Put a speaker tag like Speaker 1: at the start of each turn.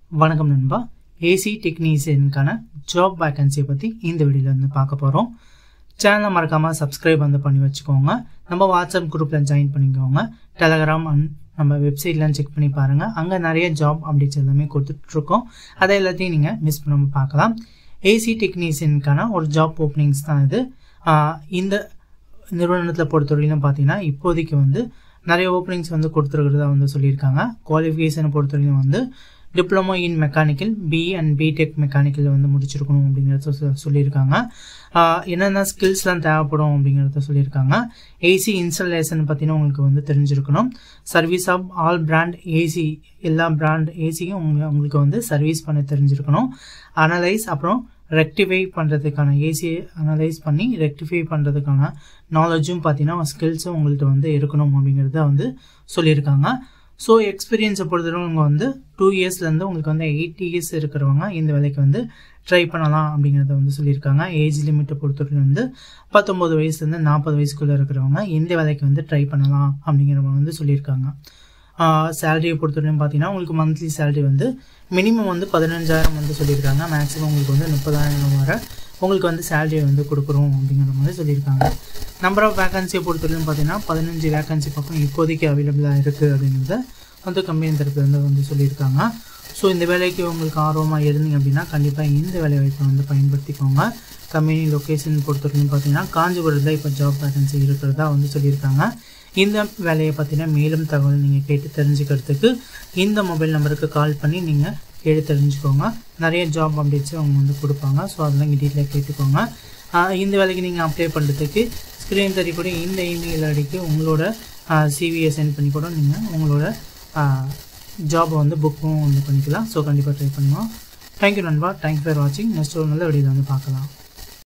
Speaker 1: வணக்கம் நண்பா AC டெக்னீஷியனுக்கான job வேகன்சியை பற்றி இந்த வீடியோவில் வந்து பார்க்க போகிறோம் சேனலை மறக்காமல் சப்ஸ்கிரைப் வந்து பண்ணி வச்சுக்கோங்க நம்ம வாட்ஸ்அப் குரூப்பில் ஜாயின் பண்ணிக்கோங்க டெலகிராம் அண்ட் நம்ம வெப்சைட்லாம் செக் பண்ணி பாருங்கள் அங்கே நிறைய ஜாப் அப்டேட்ஸ் எல்லாமே கொடுத்துட்ருக்கோம் அதை எல்லாத்தையும் நீங்கள் மிஸ் பண்ணாமல் பார்க்கலாம் ஏசி டெக்னீஷியனுக்கான ஒரு ஜாப் ஓப்பனிங்ஸ் தான் இது ஆஹ் இந்த நிறுவனத்தில் பொறுத்தவரையிலும் பார்த்தீங்கன்னா இப்போதைக்கு வந்து நிறைய ஓப்பனிங்ஸ் வந்து கொடுத்துருக்கிறதா வந்து சொல்லியிருக்காங்க குவாலிஃபிகேஷனை பொறுத்தவரைக்கும் வந்து diploma in mechanical B and BTech mechanical வந்து முடிச்சிருக்கணும் அப்படிங்கிறத சொ- சொல்லியிருக்காங்க ஆஹ் என்னென்ன ஸ்கில்ஸ்லாம் தேவைப்படும் அப்படிங்கிறத சொல்லியிருக்காங்க ஏசி இன்ஸ்டலேஷன் பற்றின உங்களுக்கு வந்து தெரிஞ்சிருக்கணும் service of all brand AC எல்லா பிராண்ட் ஏசியும் உங்க உங்களுக்கு வந்து சர்வீஸ் பண்ண தெரிஞ்சிருக்கணும் அனலைஸ் அப்புறம் ரெக்டிஃபை பண்ணுறதுக்கான ஏசியை அனலைஸ் பண்ணி ரெக்டிஃபை பண்ணுறதுக்கான நாலேஜும் பார்த்தீங்கன்னா ஸ்கில்ஸும் உங்கள்கிட்ட வந்து இருக்கணும் அப்படிங்கிறத வந்து சொல்லியிருக்காங்க ஸோ எக்ஸ்பீரியன்ஸை பொறுத்தவரைக்கும் வந்து டூ இயர்ஸ்லேருந்து உங்களுக்கு வந்து எயிட் இயர்ஸ் இருக்கிறவங்க இந்த வேலைக்கு வந்து ட்ரை பண்ணலாம் அப்படிங்கிறத வந்து சொல்லியிருக்காங்க ஏஜ் லிமிட்டை பொறுத்தவரைக்கும் வந்து பத்தொம்பது வயசுலேருந்து நாற்பது வயசுக்குள்ளே இருக்கிறவங்க இந்த வேலைக்கு வந்து ட்ரை பண்ணலாம் அப்படிங்கிறவங்க வந்து சொல்லியிருக்காங்க சேலரியை பொறுத்தவரைக்கும் பார்த்தீங்கன்னா உங்களுக்கு மந்த்லி சேலரி வந்து மினிமம் வந்து பதினஞ்சாயிரம் வந்து சொல்லியிருக்காங்க மேக்ஸிமம் உங்களுக்கு வந்து முப்பதாயிரம் வரை உங்களுக்கு வந்து சேலரி வந்து கொடுக்குறோம் அப்படிங்கிற மாதிரி சொல்லியிருக்காங்க நம்பர் ஆஃப் வேகன்சியை பொறுத்தவரைக்கும் பார்த்தீங்கன்னா பதினஞ்சு வேகன்சி பக்கம் இப்போதைக்கு அவைலபிளாக இருக்குது அப்படிங்கிறத வந்து கம்பெனி தரப்புல இருந்து வந்து சொல்லியிருக்காங்க ஸோ இந்த வேலைக்கு உங்களுக்கு ஆர்வமாக இருந்தீங்க அப்படின்னா கண்டிப்பாக இந்த வேலை வாய்ப்பை வந்து பயன்படுத்திக்கோங்க கம்பெனி லொக்கேஷன் பொறுத்தவரைக்கும் பார்த்தீங்கன்னா காஞ்சிபுரத்தில் இப்போ ஜாப் வேகன்சி இருக்கிறதா வந்து சொல்லியிருக்காங்க இந்த வேலையை பற்றின மேலும் தகவல் நீங்கள் கேட்டு தெரிஞ்சுக்கிறதுக்கு இந்த மொபைல் நம்பருக்கு கால் பண்ணி நீங்கள் கேட்டு தெரிஞ்சுக்கோங்க நிறைய ஜாப் அப்டேட்ஸை அவங்க வந்து கொடுப்பாங்க ஸோ அதெல்லாம் இங்கே டீட்டெயிலாக கேட்டுக்கோங்க ஆஹ் இந்த வேலைக்கு நீங்கள் அப்ளை பண்ணுறதுக்கு ஸ்க்ரீன் தெரியக்கூடிய இந்த இமெயில் ஐடிக்கு உங்களோட சிவியை சென்ட் பண்ணி கூட நீங்கள் உங்களோட ஜாபை வந்து புக்கும் வந்து பண்ணிக்கலாம் ஸோ கண்டிப்பாக ட்ரை பண்ணுவோம் தேங்க்யூ நண்பா தேங்க்யூ ஃபார் வாட்சிங் நெக்ஸ்ட் ஒரு நல்ல வீடியோவில் வந்து பார்க்கலாம்